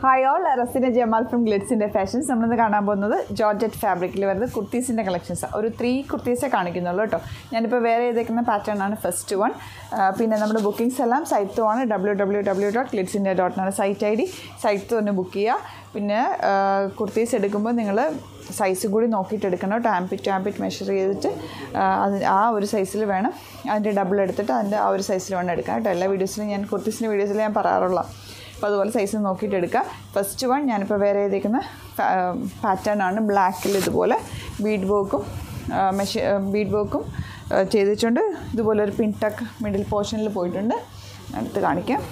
hi all Rasina Jamal from ഗ്ലിറ്റ്സിൻ്റെ fashions നമ്മളിന്ന് കാണാൻ പോകുന്നത് ജോർജറ്റ് ഫാബ്രിക്കിൽ വരുന്നത് കുർത്തീസിൻ്റെ കളക്ഷൻസ് ഒരു ത്രീ കുർത്തീസേ കാണിക്കുന്നുള്ളൂ കേട്ടോ ഞാനിപ്പോൾ വേറെ ചെയ്തേക്കുന്ന പാറ്റേൺ ആണ് ഫസ്റ്റ് വൺ പിന്നെ നമ്മുടെ ബുക്കിംഗ്സ് എല്ലാം സൈറ്റ് ആണ് ഡബ്ല്യൂ ഡബ്ല്യൂ ഡബ്ല്യൂ ഡോട്ട് ഗ്ലിറ്റ്സിൻ്റെ ഡോട്ട് ആണ് സൈറ്റ് ഐ ഡി സൈറ്റ് തന്നെ ബുക്ക് ചെയ്യുക പിന്നെ കുർത്തീസ് എടുക്കുമ്പോൾ നിങ്ങൾ സൈസ് കൂടി നോക്കിയിട്ട് എടുക്കണം ടാമ്പിറ്റ് ടാമ്പിറ്റ് മെഷർ ചെയ്തിട്ട് ആ, അത് ആ ഒരു സൈസിൽ വേണം അതിൻ്റെ ഡബിൾ എടുത്തിട്ട് അതിൻ്റെ ആ ഒരു സൈസിൽ വേണം എടുക്കാം കേട്ടോ എല്ലാ വീഡിയോസിലും ഞാൻ കുർത്തീസിൻ്റെ വീഡിയോസിൽ ഞാൻ പറയാറുള്ള അപ്പോൾ അതുപോലെ സൈസ് നോക്കിയിട്ട് എടുക്കുക ഫസ്റ്റ് വൺ ഞാനിപ്പോൾ വേറെ ചെയ്തേക്കുന്ന പാറ്റേൺ ആണ് ബ്ലാക്കിൽ ഇതുപോലെ ബീഡ് വർക്കും മെഷീ ബീഡ് വർക്കും ചെയ്തിട്ടുണ്ട് ഇതുപോലെ ഒരു പിൻടക്ക് മിഡിൽ പോർഷനിൽ പോയിട്ടുണ്ട് അടുത്ത് കാണിക്കാം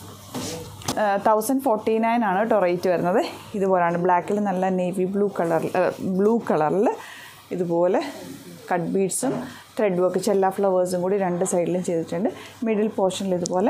തൗസൻഡ് ഫോർട്ടി നയൻ ആണ് കേട്ടോ റേറ്റ് വരുന്നത് ഇതുപോലെയാണ് ബ്ലാക്കിൽ നല്ല നേവി ബ്ലൂ കളറിൽ ബ്ലൂ കളറിൽ ഇതുപോലെ കട്ട് ബീഡ്സും ത്രെഡ് വർക്ക് ചെല്ലാ ഫ്ലവേഴ്സും കൂടി രണ്ട് സൈഡിലും ചെയ്തിട്ടുണ്ട് മിഡിൽ പോർഷനിൽ ഇതുപോലെ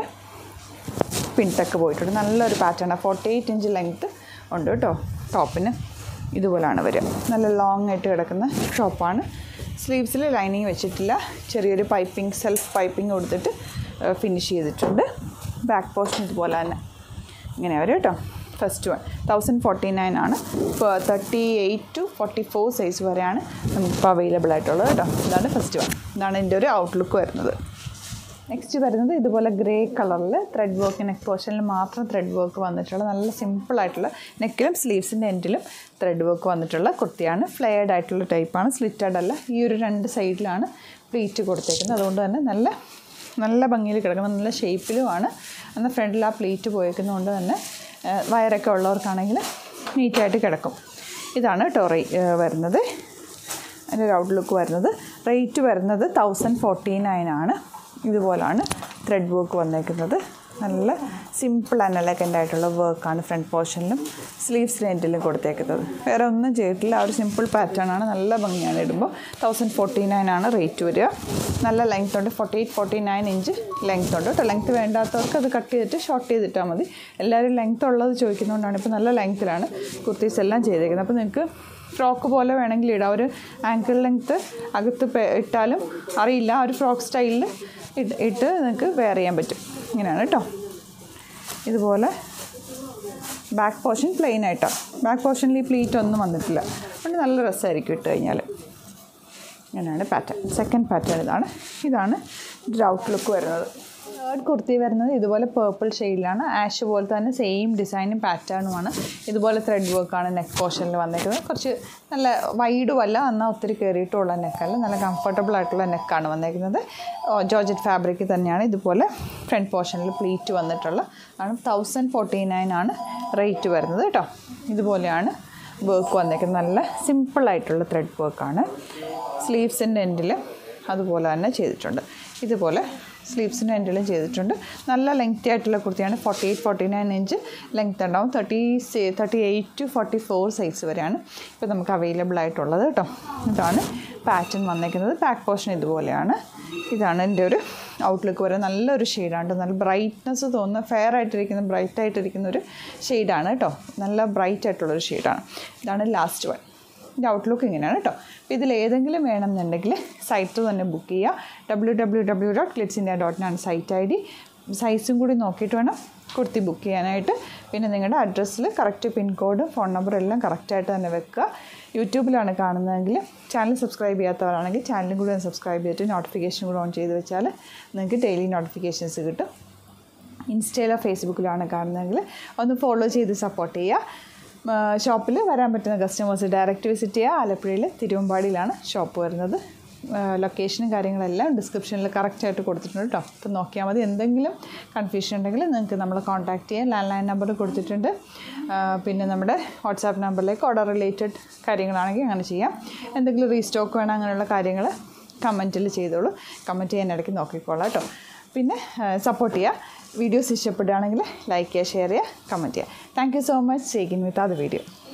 പിൻടക്ക് പോയിട്ടുണ്ട് നല്ലൊരു പാറ്റേണാണ് ഫോർട്ടി എയ്റ്റ് ഇഞ്ച് ലെങ്ത്ത് ഉണ്ട് കേട്ടോ ടോപ്പിന് ഇതുപോലാണ് വരിക നല്ല ലോങ് ആയിട്ട് കിടക്കുന്ന ടോപ്പാണ് സ്ലീവ്സിൽ ലൈനിങ് വെച്ചിട്ടില്ല ചെറിയൊരു പൈപ്പിംഗ് സെൽഫ് പൈപ്പിംഗ് കൊടുത്തിട്ട് ഫിനിഷ് ചെയ്തിട്ടുണ്ട് ബാക്ക് പോർഷൻ ഇതുപോലെ തന്നെ ഇങ്ങനെ വരും കേട്ടോ first one thousand forty nine ആണ് ഇപ്പോൾ thirty eight to forty four size വരെയാണ് നമുക്കിപ്പോൾ അവൈലബിൾ ആയിട്ടുള്ളത് കേട്ടോ ഇതാണ് ഫസ്റ്റ് വൺ ഇതാണ് എൻ്റെ ഒരു ഔട്ട്ലുക്ക് വരുന്നത് നെക്സ്റ്റ് വരുന്നത് ഇതുപോലെ ഗ്രേ കളറിൽ ത്രെഡ് വർക്ക് നെക്ക് പോർഷനിൽ മാത്രം ത്രെഡ് വർക്ക് വന്നിട്ടുള്ള നല്ല സിമ്പിൾ ആയിട്ടുള്ള നെക്കിലും സ്ലീവ്സിൻ്റെ എൻഡിലും ത്രെഡ് വർക്ക് വന്നിട്ടുള്ള കുർത്തിയാണ് ഫ്ലെയർഡ് ആയിട്ടുള്ള ടൈപ്പാണ് സ്ലിറ്റഡ് അല്ല ഈ ഒരു രണ്ട് സൈഡിലാണ് പ്ലീറ്റ് കൊടുത്തേക്കുന്നത് അതുകൊണ്ട് തന്നെ നല്ല നല്ല ഭംഗിയിൽ കിടക്കുന്ന നല്ല ഷേപ്പിലുമാണ് എന്നാൽ ഫ്രണ്ടിൽ ആ പ്ലീറ്റ് പോയേക്കുന്നതുകൊണ്ട് തന്നെ ആ, വയറൊക്കെ ഉള്ളവർക്കാണെങ്കിൽ നീറ്റായിട്ട് കിടക്കും ഇതാണ് കേട്ടോ റേ വരുന്നത് അതിൻ്റെ ഒരു ഔട്ട്ലുക്ക് വരുന്നത് റേറ്റ് വരുന്നത് തൗസൻഡ് ഫോർട്ടി നയൻ ആണ് ഇതുപോലാണ് ത്രെഡ് വർക്ക് വന്നേക്കുന്നത് നല്ല സിമ്പിൾ ആൻഡ് എലഗൻ്റ് ആയിട്ടുള്ള വർക്കാണ് ഫ്രണ്ട് പോർഷനിലും സ്ലീവ്സ് റെൻറ്റിലും കൊടുത്തേക്കുന്നത് വേറെ ഒന്നും ചെയ്തിട്ടില്ല ആ ഒരു സിമ്പിൾ പാറ്റേൺ ആണ് നല്ല ഭംഗിയാണ് ഇടുമ്പോൾ തൗസൻഡ് ഫോർട്ടി നയൻ ആണ് റേറ്റ് വരിക നല്ല ലെങ്ത് ഉണ്ട് forty eight forty nine inch length ഉണ്ട് കേട്ടോ ലെങ്ത് വേണ്ടാത്തവർക്ക് അത് കട്ട് ചെയ്തിട്ട് ഷോർട്ട് ചെയ്തിട്ടാൽ മതി എല്ലാവരും ലെങ്ത് ഉള്ളത് ചോദിക്കുന്നതുകൊണ്ടാണ് ഇപ്പോൾ നല്ല ലെങ്ത്തിലാണ് കുർത്തീസ് എല്ലാം ചെയ്തേക്കുന്നത് അപ്പോൾ നിങ്ങൾക്ക് ഫ്രോക്ക് പോലെ വേണമെങ്കിൽ ഇടാം ഒരു ആങ്കിൾ ലെങ്ത്ത് അകത്ത് പെ- ഇട്ടാലും അറിയില്ല ആ ഒരു ഫ്രോക്ക് സ്റ്റൈലിൽ ഇട്ട് ഇട്ട് നിങ്ങൾക്ക് വെയർ ചെയ്യാൻ പറ്റും ഇങ്ങനെയാണ് കേട്ടോ ഇതുപോലെ ബാക്ക് പോർഷൻ പ്ലെയിൻ ആയിട്ടോ ബാക്ക് പോർഷനിൽ ഈ പ്ലീറ്റ് ഒന്നും വന്നിട്ടില്ല അതുകൊണ്ട് നല്ല രസമായിരിക്കും ഇട്ട് കഴിഞ്ഞാൽ ഇങ്ങനെയാണ് പാറ്റേൺ സെക്കൻഡ് പാറ്റേൺ ഇതാണ് ഇതാണ് ഇതിൻ്റെ ഔട്ട്ലുക്ക് വരുന്നത് തേർഡ് കുർത്തി വരുന്നത് ഇതുപോലെ പേർപ്പിൾ ഷെയ്ഡിലാണ് ആഷ് പോലെ തന്നെ സെയിം ഡിസൈനും പാറ്റേണുമാണ് ഇതുപോലെ ത്രെഡ് വർക്കാണ് നെക്ക് പോർഷനിൽ വന്നേക്കുന്നത് കുറച്ച് നല്ല വൈഡും അല്ല എന്നാൽ ഒത്തിരി കയറിയിട്ടുള്ള നെക്കല്ല നല്ല കംഫർട്ടബിൾ ആയിട്ടുള്ള നെക്കാണ് വന്നേക്കുന്നത് ജോർജറ്റ് ഫാബ്രിക് തന്നെയാണ് ഇതുപോലെ ഫ്രണ്ട് പോർഷനിൽ പ്ലീറ്റ് വന്നിട്ടുള്ള ആണ് തൗസൻഡ് ഫോർട്ടി നയൻ ആണ് റേറ്റ് വരുന്നത് കേട്ടോ ഇതുപോലെയാണ് വർക്ക് വന്നേക്കുന്നത് നല്ല സിമ്പിളായിട്ടുള്ള ത്രെഡ് വർക്കാണ് സ്ലീവ്സിൻ്റെ എൻഡിൽ അതുപോലെ തന്നെ ചെയ്തിട്ടുണ്ട് ഇതുപോലെ സ്ലീവ്സിൻ്റെ എൻഡിലും ചെയ്തിട്ടുണ്ട് നല്ല ലെങ്തി ആയിട്ടുള്ള കുർത്തിയാണ് forty eight forty nine inch length ഉണ്ടാവും thirty thirty eight to forty four size വരെയാണ് ഇപ്പോൾ നമുക്ക് അവൈലബിൾ ആയിട്ടുള്ളത് കേട്ടോ ഇതാണ് പാറ്റേൺ വന്നേക്കുന്നത് ബാക്ക് പോർഷൻ ഇതുപോലെയാണ് ഇതാണ് എൻ്റെ ഒരു ഔട്ട്ലുക്ക് വരെ നല്ലൊരു ഷെയ്ഡാണ് നല്ല ബ്രൈറ്റ്നസ് തോന്നുന്ന ഫെയർ ആയിട്ടിരിക്കുന്ന ബ്രൈറ്റ് ആയിട്ടിരിക്കുന്ന ഒരു ഷെയ്ഡാണ് കേട്ടോ നല്ല ബ്രൈറ്റ് ആയിട്ടുള്ളൊരു ഷെയ്ഡാണ് ഇതാണ് ലാസ്റ്റ് വൺ ഇതിൻ്റെ ഔട്ട്ലുക്ക് ഇങ്ങനെയാണ് കേട്ടോ അപ്പോൾ ഇതിൽ ഏതെങ്കിലും വേണമെന്നുണ്ടെങ്കിൽ സൈറ്റ് തന്നെ ബുക്ക് ചെയ്യുക W W W dot Glitz India ഡോട്ടിനാണ് സൈറ്റ് ഐ ഡി സൈസും കൂടി നോക്കിയിട്ട് വേണം കുർത്തി ബുക്ക് ചെയ്യാനായിട്ട് പിന്നെ നിങ്ങളുടെ അഡ്രസ്സിൽ കറക്റ്റ് പിൻകോഡ് ഫോൺ നമ്പർ എല്ലാം കറക്റ്റായിട്ട് തന്നെ വെക്കുക യൂട്യൂബിലാണ് കാണുന്നതെങ്കിൽ ചാനൽ സബ്സ്ക്രൈബ് ചെയ്യാത്തവരാണെങ്കിൽ ചാനലും കൂടി ഒന്ന് സബ്സ്ക്രൈബ് ചെയ്തിട്ട് നോട്ടിഫിക്കേഷൻ കൂടി ഓൺ ചെയ്ത് വെച്ചാൽ നിങ്ങൾക്ക് ഡെയിലി നോട്ടിഫിക്കേഷൻസ് കിട്ടും ഇൻസ്റ്റയിലോ ഫേസ്ബുക്കിലാണ് കാണുന്നതെങ്കിൽ ഒന്ന് ഫോളോ ചെയ്ത് സപ്പോർട്ട് ചെയ്യുക ഷോപ്പിൽ വരാൻ പറ്റുന്ന കസ്റ്റമേഴ്സ് ഡയറക്റ്റ് വിസിറ്റ് ചെയ്യുക ആലപ്പുഴയിൽ തിരുവമ്പാടിയിലാണ് ഷോപ്പ് വരുന്നത് ലൊക്കേഷനും കാര്യങ്ങളെല്ലാം ഡിസ്ക്രിപ്ഷനിൽ കറക്റ്റായിട്ട് കൊടുത്തിട്ടുണ്ട് കേട്ടോ അപ്പോൾ നോക്കിയാൽ മതി എന്തെങ്കിലും കൺഫ്യൂഷൻ ഉണ്ടെങ്കിൽ നിങ്ങൾക്ക് നമ്മളെ കോൺടാക്റ്റ് ചെയ്യാം ലാൻഡ് ലൈൻ നമ്പർ കൊടുത്തിട്ടുണ്ട് ആ, പിന്നെ നമ്മുടെ വാട്സാപ്പ് നമ്പറിലേക്ക് ഓർഡർ റിലേറ്റഡ് കാര്യങ്ങളാണെങ്കിൽ അങ്ങനെ ചെയ്യാം എന്തെങ്കിലും റീസ്റ്റോക്ക് വേണം അങ്ങനെയുള്ള കാര്യങ്ങൾ കമൻറ്റിൽ ചെയ്തോളൂ കമൻറ്റ് ചെയ്യാൻ ഇടയ്ക്ക് നോക്കിക്കോളാം കേട്ടോ പിന്നെ സപ്പോർട്ട് ചെയ്യുക വീഡിയോസ് ഇഷ്ടപ്പെടുകയാണെങ്കിൽ ലൈക്ക് ചെയ്യുക ഷെയർ ചെയ്യുക കമൻറ്റ് ചെയ്യുക thank you so much check in with അത് വീഡിയോ